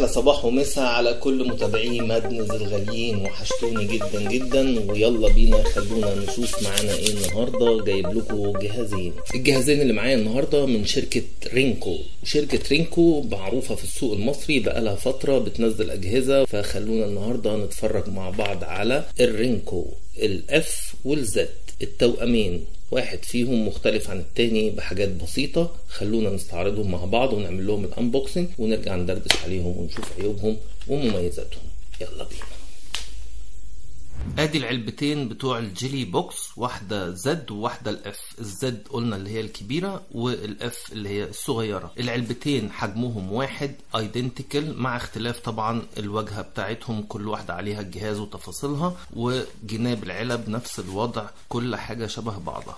صباح ومساء على كل متابعي مدنز الغاليين وحشتوني جدا جدا ويلا بينا خلونا نشوف معانا ايه النهارده جايب لكم جهازين الجهازين اللي معايا النهارده من شركه رينكو شركه رينكو معروفه في السوق المصري بقالها فتره بتنزل اجهزه فخلونا النهارده نتفرج مع بعض على الرينكو الاف والزد التوأمين واحد فيهم مختلف عن التاني بحاجات بسيطة خلونا نستعرضهم مع بعض ونعمل لهم الانبوكسنج ونرجع ندردش عليهم ونشوف عيوبهم ومميزاتهم يلا بينا ادي العلبتين بتوع الجيلي بوكس واحده زد وواحده الاف الزد قلنا اللي هي الكبيره والاف اللي هي الصغيره العلبتين حجمهم واحد ايدنتيكال مع اختلاف طبعا الواجهه بتاعتهم كل واحده عليها الجهاز وتفاصيلها وجناب العلب نفس الوضع كل حاجه شبه بعضها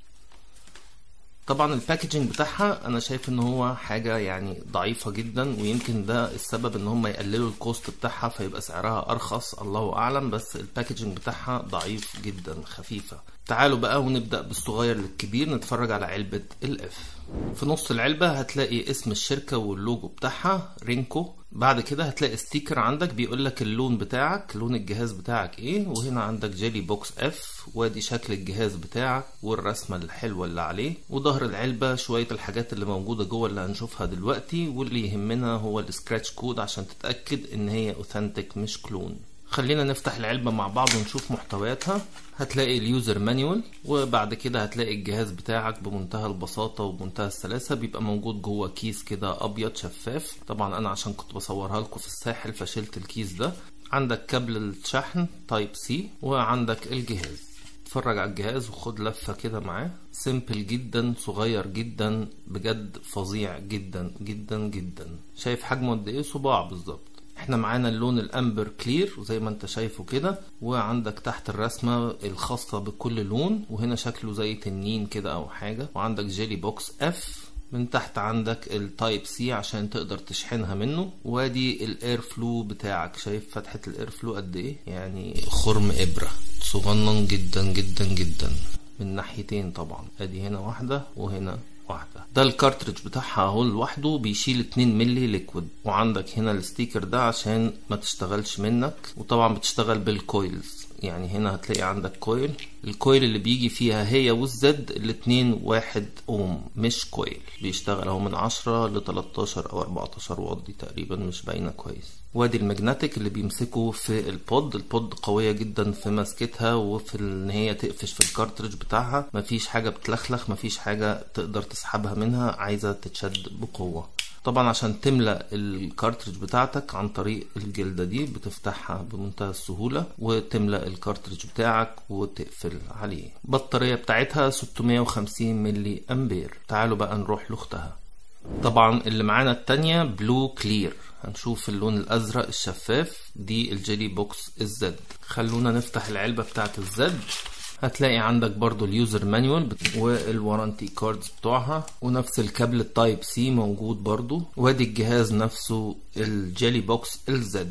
طبعا الباكجينج بتاعها انا شايف ان هو حاجه يعني ضعيفه جدا ويمكن ده السبب ان هم يقللوا الكوست بتاعها فيبقى سعرها ارخص الله اعلم بس الباكجينج بتاعها ضعيف جدا خفيفه تعالوا بقى ونبدا بالصغير للكبير نتفرج على علبه الاف في نص العلبه هتلاقي اسم الشركه واللوجو بتاعها رينكو بعد كده هتلاقي ستيكر عندك بيقول لك اللون بتاعك لون الجهاز بتاعك ايه وهنا عندك جيلي بوكس اف وادي شكل الجهاز بتاعك والرسمه الحلوه اللي عليه وظهر العلبه شويه الحاجات اللي موجوده جوه اللي هنشوفها دلوقتي واللي يهمنا هو السكراتش كود عشان تتاكد ان هي اوثنتيك مش كلون خلينا نفتح العلبة مع بعض ونشوف محتوياتها هتلاقي اليوزر مانيوال وبعد كده هتلاقي الجهاز بتاعك بمنتهى البساطة وبمنتهى السلاسة بيبقى موجود جوه كيس كده أبيض شفاف طبعا أنا عشان كنت بصورها لكم في الساحل فشلت الكيس ده عندك كابل الشحن تايب سي وعندك الجهاز اتفرج على الجهاز وخد لفة كده معاه سيمبل جدا صغير جدا بجد فظيع جدا جدا جدا شايف حجمه قد ايه صباع بالظبط احنا معانا اللون الامبر كلير وزي ما انت شايفه كده وعندك تحت الرسمة الخاصة بكل لون وهنا شكله زي تنين كده او حاجة وعندك جيلي بوكس اف من تحت عندك التايب سي عشان تقدر تشحنها منه وادي الاير فلو بتاعك شايف فتحة الاير فلو قد ايه يعني خرم ابرة صغنن جدا جدا جدا من ناحيتين طبعا ادي هنا واحدة وهنا واحدة ده الكارتريج بتاعها اهو لوحده بيشيل 2 ملي ليكويد وعندك هنا الستيكر ده عشان ما تشتغلش منك وطبعا بتشتغل بالكويلز يعني هنا هتلاقي عندك كويل الكويل اللي بيجي فيها هي والزد الاتنين واحد اوم مش كويل بيشتغل اهو من 10 ل 13 او 14 واط دي تقريبا مش باينه كويس وادي الماجنتيك اللي بيمسكه في البود البود قويه جدا في مسكتها وفي ان هي تقفش في الكارتريج بتاعها مفيش حاجه بتلخلخ مفيش حاجه تقدر تسحبها منها عايزه تتشد بقوه طبعا عشان تملى الكارتريج بتاعتك عن طريق الجلده دي بتفتحها بمنتهى السهوله وتملى الكارتريج بتاعك وتقفل عليه البطاريه بتاعتها 650 ملي امبير تعالوا بقى نروح لاختها طبعا اللي معانا التانية بلو كلير هنشوف اللون الازرق الشفاف دي الجيلي بوكس الزد خلونا نفتح العلبه بتاعت الزد هتلاقي عندك برضو اليوزر مانيوال والورانتي كاردز بتوعها ونفس الكابل التايب سي موجود برضو وادي الجهاز نفسه الجيلي بوكس الزد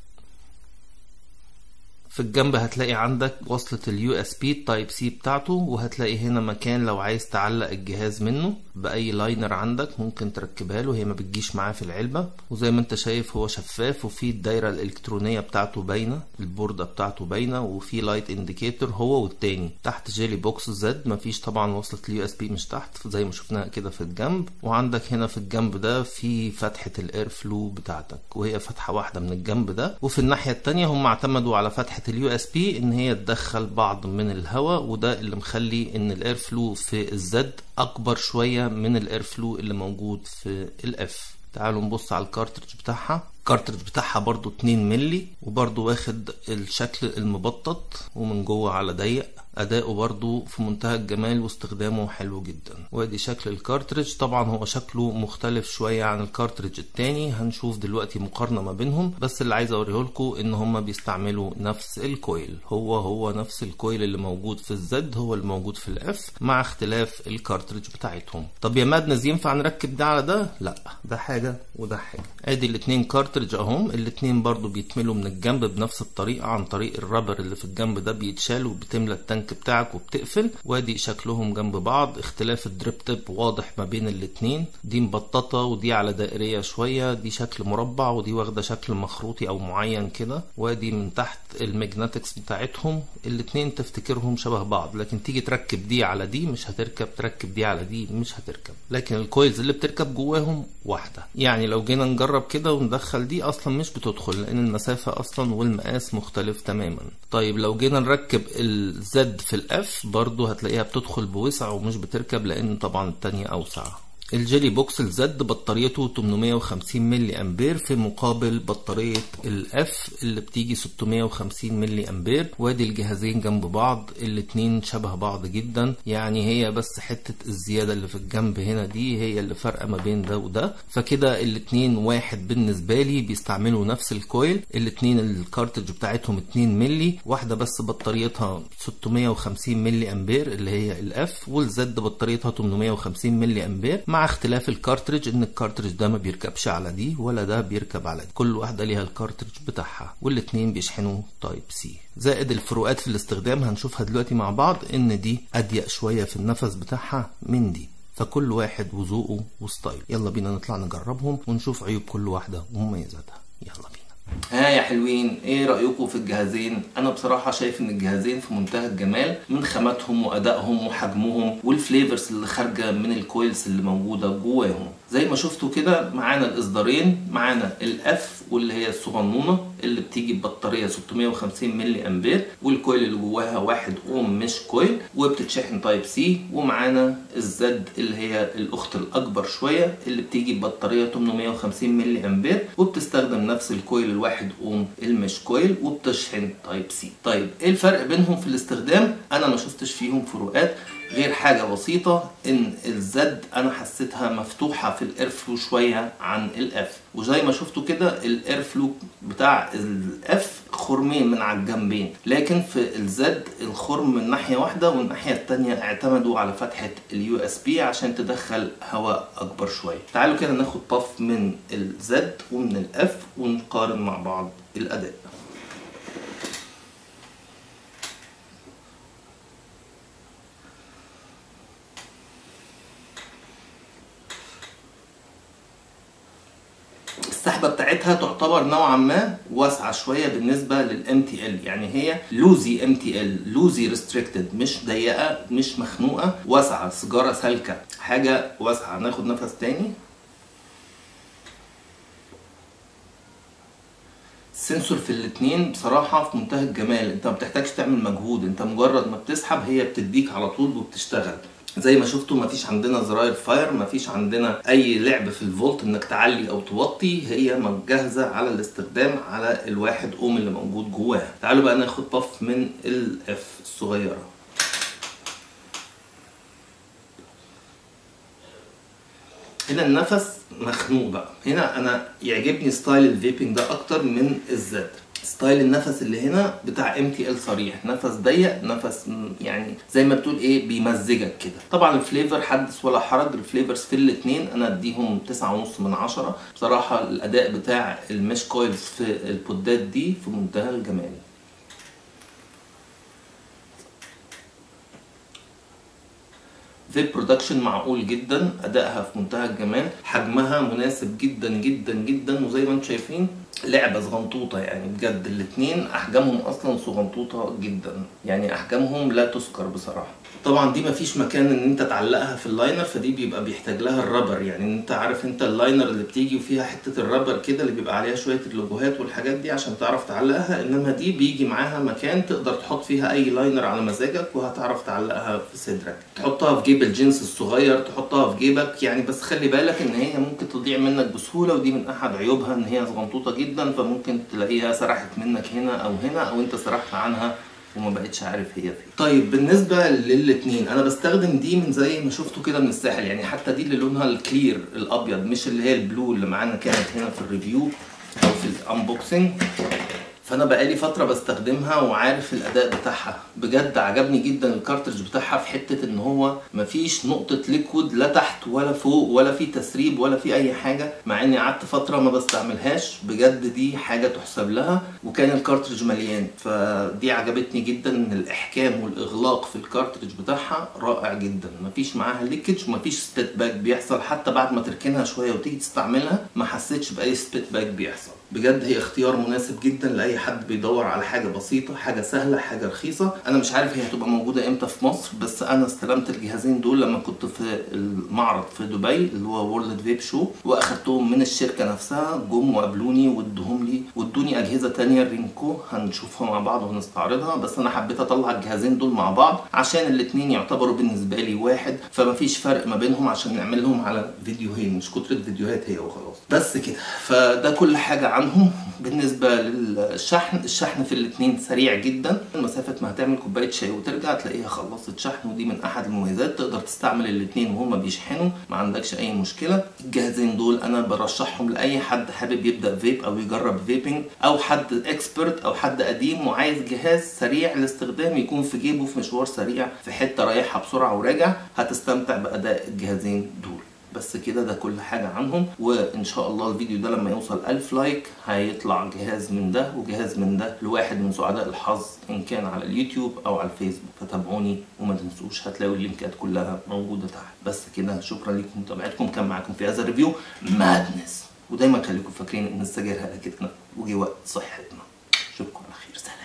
في الجنب هتلاقي عندك وصلة اليو اس بي تايب سي بتاعته وهتلاقي هنا مكان لو عايز تعلق الجهاز منه بأي لاينر عندك ممكن تركبها له هي ما بتجيش معاه في العلبة وزي ما انت شايف هو شفاف وفي الدايرة الإلكترونية بتاعته باينة البوردة بتاعته باينة وفي لايت انديكيتور هو والتاني تحت جيلي بوكس زد مفيش طبعا وصلة اليو اس بي مش تحت زي ما شفناها كده في الجنب وعندك هنا في الجنب ده في فتحة الاير فلو بتاعتك وهي فتحة واحدة من الجنب ده وفي الناحية التانية هم اعتمدوا على فتحة اليو اس بي ان هي تدخل بعض من الهواء وده اللي مخلي ان الاير فلو في الزد اكبر شويه من الاير فلو اللي موجود في الاف تعالوا نبص على الكارتريج بتاعها الكارتريج بتاعها برضو 2 ملي وبرضو واخد الشكل المبطط ومن جوه على ضيق اداؤه برضو في منتهى الجمال واستخدامه حلو جدا وادي شكل الكارتريج طبعا هو شكله مختلف شوية عن الكارتريج التاني هنشوف دلوقتي مقارنة ما بينهم بس اللي عايز اوريه لكم ان هما بيستعملوا نفس الكويل هو هو نفس الكويل اللي موجود في الزد هو اللي موجود في الاف مع اختلاف الكارتريج بتاعتهم طب يا مادنز ينفع نركب ده على ده لا ده حاجة وده حاجة ادي الاتنين كارتريج الكارتريج اهم الاتنين برضو بيتملوا من الجنب بنفس الطريقة عن طريق الرابر اللي في الجنب ده بيتشال وبتملى التانك بتاعك وبتقفل وادي شكلهم جنب بعض اختلاف الدريب تيب واضح ما بين الاتنين دي مبططة ودي على دائرية شوية دي شكل مربع ودي واخدة شكل مخروطي او معين كده وادي من تحت الماجنتكس بتاعتهم الاتنين تفتكرهم شبه بعض لكن تيجي تركب دي على دي مش هتركب تركب دي على دي مش هتركب لكن الكويلز اللي بتركب جواهم واحدة يعني لو جينا نجرب كده وندخل دي اصلا مش بتدخل لان المسافة اصلا والمقاس مختلف تماما طيب لو جينا نركب الزد في الاف برضو هتلاقيها بتدخل بوسع ومش بتركب لان طبعا التانية اوسع الجيلي بوكس الزد بطاريته 850 ملي امبير في مقابل بطارية الاف اللي بتيجي 650 ملي امبير وادي الجهازين جنب بعض الاتنين شبه بعض جدا يعني هي بس حتة الزيادة اللي في الجنب هنا دي هي اللي فرقة ما بين ده وده فكده الاتنين واحد بالنسبة لي بيستعملوا نفس الكويل الاتنين الكارتج بتاعتهم 2 ملي واحدة بس بطاريتها 650 ملي امبير اللي هي الاف والزد بطاريتها 850 ملي امبير مع اختلاف الكارتريج ان الكارتريج ده ما بيركبش على دي ولا ده بيركب على دي كل واحده ليها الكارتريج بتاعها والاتنين بيشحنوا تايب سي زائد الفروقات في الاستخدام هنشوفها دلوقتي مع بعض ان دي اضيق شويه في النفس بتاعها من دي فكل واحد وذوقه وستايل يلا بينا نطلع نجربهم ونشوف عيوب كل واحده ومميزاتها يلا بينا ها يا حلوين ايه رايكم في الجهازين انا بصراحه شايف ان الجهازين في منتهى الجمال من خاماتهم وادائهم وحجمهم والفليفرز اللي خارجه من الكويلز اللي موجوده جواهم زي ما شفتوا كده معانا الاصدارين معانا الاف واللي هي الصغنونه اللي بتيجي ببطاريه 650 ملي امبير والكويل اللي جواها واحد اوم مش كويل وبتتشحن تايب سي ومعانا الزد اللي هي الاخت الاكبر شويه اللي بتيجي ببطاريه 850 ملي امبير وبتستخدم نفس الكويل الواحد اوم المش كويل وبتشحن تايب سي طيب ايه الفرق بينهم في الاستخدام انا ما شفتش فيهم فروقات غير حاجة بسيطة ان الزد انا حسيتها مفتوحة في الاير فلو شوية عن الاف وزي ما شفتوا كده الاير فلو بتاع الاف خرمين من على الجنبين لكن في الزد الخرم من ناحية واحدة والناحية التانية اعتمدوا على فتحة اليو اس بي عشان تدخل هواء اكبر شوية تعالوا كده ناخد طف من الزد ومن الاف ونقارن مع بعض الاداء السحبه بتاعتها تعتبر نوعا ما واسعه شويه بالنسبه للام تي ال يعني هي لوزي ام تي ال لوزي ريستريكتد مش ضيقه مش مخنوقه واسعه سيجاره سالكه حاجه واسعه ناخد نفس تاني السنسور في الاتنين بصراحة في منتهى الجمال انت ما بتحتاجش تعمل مجهود انت مجرد ما بتسحب هي بتديك على طول وبتشتغل زي ما شفتوا مفيش عندنا زراير فاير مفيش عندنا اي لعب في الفولت انك تعلي او توطي هي جاهزه على الاستخدام على الواحد اوم اللي موجود جواها تعالوا بقى ناخد بف من الاف الصغيره هنا النفس مخنوق بقى هنا انا يعجبني ستايل الفيبنج ده اكتر من الزد ستايل النفس اللي هنا بتاع ام تي ال صريح نفس ضيق نفس يعني زي ما بتقول ايه بيمزجك كده طبعا الفليفر حدث ولا حرج الفليفرز في الاثنين انا اديهم تسعة ونص من عشرة بصراحة الاداء بتاع المش كويلز في البودات دي في منتهى الجمال فيب برودكشن معقول جدا ادائها في منتهى الجمال حجمها مناسب جدا جدا جدا وزي ما انتم شايفين لعبه صغنطوطه يعني بجد الاثنين احجامهم اصلا صغنطوطه جدا يعني احجامهم لا تذكر بصراحه طبعا دي مفيش مكان ان انت تعلقها في اللاينر فدي بيبقى بيحتاج لها الرابر يعني انت عارف انت اللاينر اللي بتيجي وفيها حته الرابر كده اللي بيبقى عليها شويه اللوجوهات والحاجات دي عشان تعرف تعلقها انما دي بيجي معاها مكان تقدر تحط فيها اي لاينر على مزاجك وهتعرف تعلقها في صدرك تحطها في جيب الجنس الصغير تحطها في جيبك يعني بس خلي بالك ان هي ممكن تضيع منك بسهوله ودي من احد عيوبها ان هي صغنطوطه جدا فممكن تلاقيها سرحت منك هنا او هنا او انت سرحت عنها وما بقتش عارف هي فين طيب بالنسبه للاتنين انا بستخدم دي من زي ما شفتوا كده من الساحل يعني حتى دي اللي لونها الكلير الابيض مش اللي هي البلو اللي معانا كانت هنا في الريفيو او في الانبوكسنج فانا بقالي فتره بستخدمها وعارف الاداء بتاعها بجد عجبني جدا الكارترج بتاعها في حته ان هو مفيش نقطه ليكويد لا تحت ولا فوق ولا في تسريب ولا في اي حاجه مع اني قعدت فتره ما بستعملهاش بجد دي حاجه تحسب لها وكان الكارترج مليان فدي عجبتني جدا ان الاحكام والاغلاق في الكارترج بتاعها رائع جدا مفيش معاها ليكج ومفيش سبيت باك بيحصل حتى بعد ما تركنها شويه وتيجي تستعملها ما حسيتش باي سبيت باك بيحصل بجد هي اختيار مناسب جدا لاي حد بيدور على حاجه بسيطه حاجه سهله حاجه رخيصه انا مش عارف هي هتبقى موجوده امتى في مصر بس انا استلمت الجهازين دول لما كنت في المعرض في دبي اللي هو وورلد فيب شو واخدتهم من الشركه نفسها جم وقابلوني وادوهم لي وادوني اجهزه تانية رينكو هنشوفها مع بعض ونستعرضها بس انا حبيت اطلع الجهازين دول مع بعض عشان الاثنين يعتبروا بالنسبه لي واحد فمفيش فرق ما بينهم عشان نعملهم على فيديوهين مش كتره فيديوهات هي وخلاص بس كده فده كل حاجه عنهم بالنسبه للشحن الشحن في الاثنين سريع جدا مسافه ما هتعمل كوبايه شاي وترجع تلاقيها خلصت شحن ودي من احد المميزات تقدر تستعمل الاثنين وهما بيشحنوا ما عندكش اي مشكله الجهازين دول انا برشحهم لاي حد حابب يبدا فيب او يجرب فيبنج او حد اكسبرت او حد قديم وعايز جهاز سريع الاستخدام يكون في جيبه في مشوار سريع في حته رايحها بسرعه وراجع هتستمتع باداء الجهازين دول بس كده ده كل حاجة عنهم وإن شاء الله الفيديو ده لما يوصل ألف لايك هيطلع جهاز من ده وجهاز من ده لواحد من سعداء الحظ إن كان على اليوتيوب أو على الفيسبوك فتابعوني وما تنسوش هتلاقوا اللينكات كلها موجودة تحت بس كده شكرا لكم متابعتكم كان معاكم في هذا الريفيو مادنس ودايما خليكم فاكرين إن السجاير هلكتنا وجي وقت صحتنا شكرا خير سلام